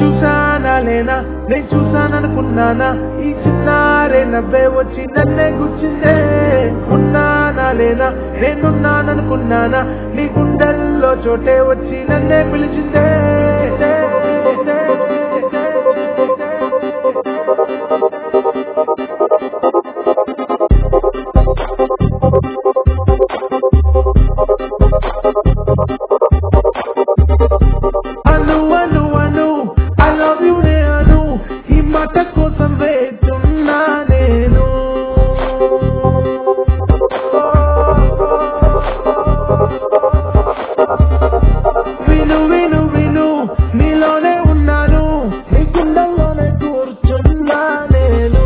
చూసానా లేనా నేను చూసాననుకున్నానా ఈ చిన్నారే నవ్వే వచ్చి నన్నే గుచ్చిందే ఉన్నానా లేనా నేనున్నాననుకున్నానా నీ గుండెల్లో చోటే వచ్చి నన్నే పిలిచిందే Anu Anu Anu I love you నే అను ఈ మాట కోసం వేస్తున్నా నేను విను విను విను నీలోనే ఉన్నాను నీ గుండెల్లోనే కూర్చున్నా నేను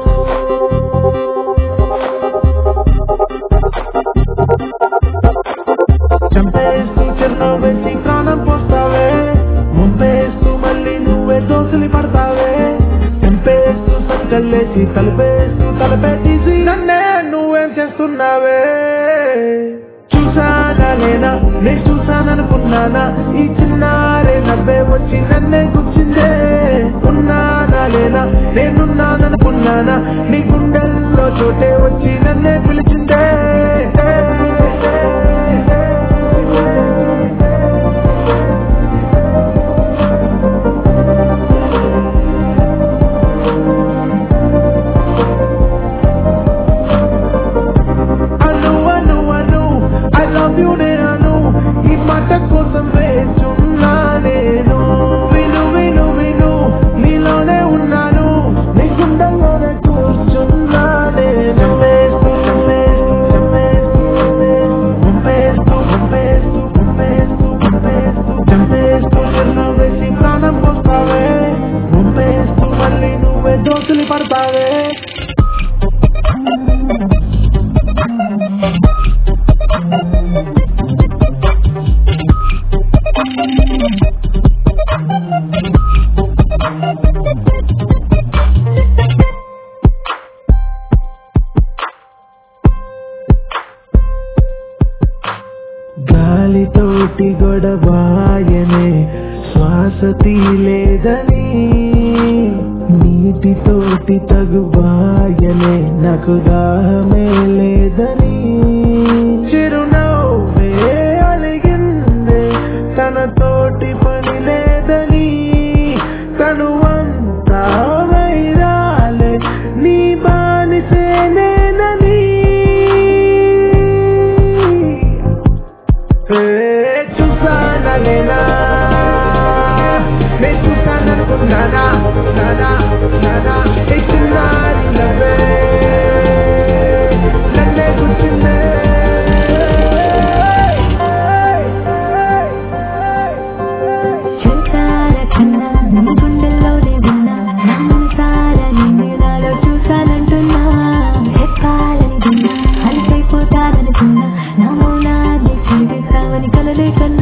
చంపేస్తూ చిరునవ్వు వేసి ప్రాణం పోస్తావే ముంపేస్తూ మళ్ళీ నువ్వే దోసులు పడతావే చంపేస్తూ సంకల్లేసి తలపేస్తూ తలపే తీసి నన్నే నువ్వేం చేస్తున్నావే చూసానా లేనా నేను చూసాననుకున్నానా ఈ చిన్నారే నవ్వే వచ్చి నన్నే గుచ్చిందే ఉన్నానా లేనా నేనున్నాననుకున్నానా నీ గుండెల్లో చోటే వచ్చి నన్నే పిలిచిందే Anu Anu Anu I love you నే అను ఈ మాట కోసం వేచున్నా నేను విను విను విను నీలోనే ఉన్నాను నీ గుండెల్లోనే కూర్చున్నా నేను చంపేస్తూ చంపేస్తూ చంపేస్తూ చంపేస్తూ చంపేస్తూ చంపేస్తూ చంపేస్తూ చిరునవ్వు వేసి ప్రాణం పోస్తావే చంపేస్తూ మళ్ళీ నువ్వే దోసులు పడతావే గాలితోటి గొడవాయనే శ్వాస తీలేదని నీటితోటి తగువాయనే నాకు దాహమే లేదని చిరునవ్వే అలిగిందే తనతోటి పని లేదని తనువంతా వైరాలే నీ బానిసేనేనని చూసానా లేనా నేను చూసాననుకున్నానా నానా నానా ఇచ్చినారి నవ్వే నన్నే కూర్చుందే చూసాల కన్నా నీ గుండెల్లోనే ఉన్నా నా మనసారా నిన్ను నాలో చూసానంటున్నా చెప్పాలని విన్నా అలసైపోతాననుకున్నా నా మౌనాన్ని ఛేదిస్తావని కలలే కన్నా